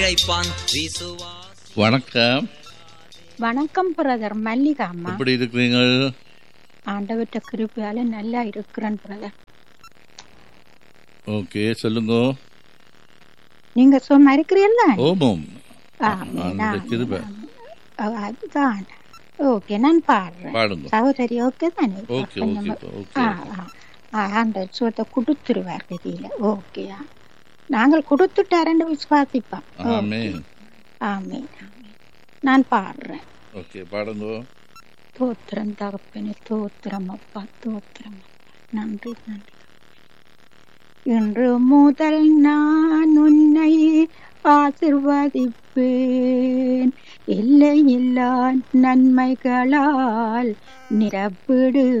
இழைப்பான் விசுவாஸ் வணக்கம் வணக்கம் பிரதர் மல்லிகா அம்மா எப்படி இருக்கிறீங்க ஆண்டவர்கிட்ட கிருப்பையால நல்லா இருக்கிறேன் பிரதர் ஓகே சொல்லுங்க நீங்க சும்மா இருக்கிறீல்ல ஓமம் ஆமென், அந்த ஆமென், கிருபை ஆமென். அதுதான் ஓகே நான் பாடுறேன் பாடுங்க சகோதரி ஓகே தானே ஓகே கொஞ்சம் ஓகே ஓகே ஆ, ஆ. ஆ, ஆண்டவர் சுகத்தை கொடுத்துருவார் கதியில ஓகேயா நாங்கள் கொடுத்துட்டாருன்னு விசுவாசிப்போம் ஆமே ஆமே நான் பாடுறேன் ஓகே பாடுங்க தோத்திரம் தகப்பனே தோத்திரம் அப்பா தோத்திரம் அப்பா. நன்றி நன்றி இன்று முதல் நான் உன்னை ஆசிர்வதிப்பேன் இல்லை இல்லா நன்மைகளால் நிரப்பிடு